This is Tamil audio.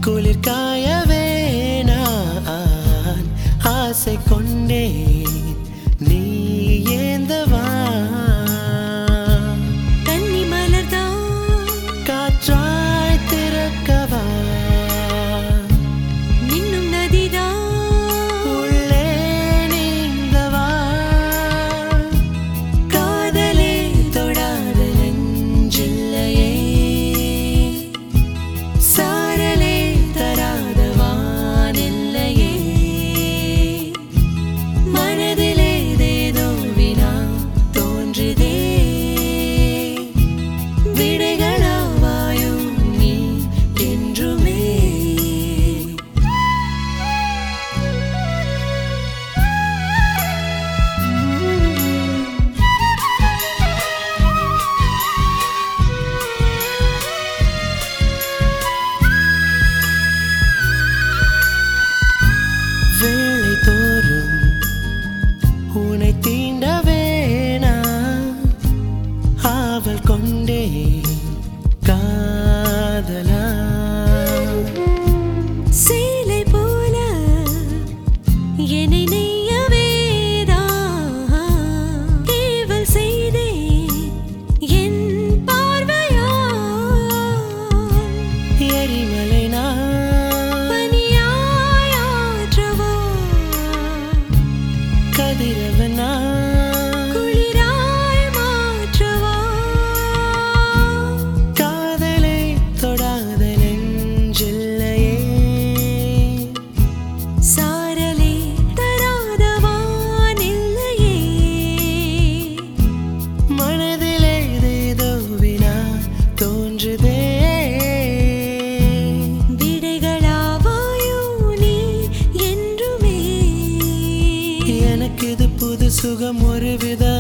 குளிர் காயவே நான் ஆசை கொண்டேன் நீ ஏந்தவா கன்னி மலர்தான் காற்றாய் திறக்கவா மின்னும் நதிதான் உள்ளே நீந்தவா காதலே தொடாத நெஞ்சில்லையே சாரலே தராத வானில்லையே மனதிலே ஏதேதோ வினா தோன்றுதே விடைகளாவாயும் நீ என்றுமே வேளை தோறும் உனை தீண்ட வேணா ஆவல் கொண்டே காதலா சேலை போல என்னை நெய்யவேதான் ஏவல் செய்தே என் பார்வையால் எரிமலை நான் பனியாய் ஆற்றவா கதிரவன் நான் குளிராய் மாற்றவா காதலை தொடாத நெஞ்சில்லையே சாரலே தராத வானில்லையே மனதிலே ஏதேதோ வினா தோன்றுதே விடைகளாவாயோ நீ என்றுமே எனக்கு இது புது சுகம் ஒரு வித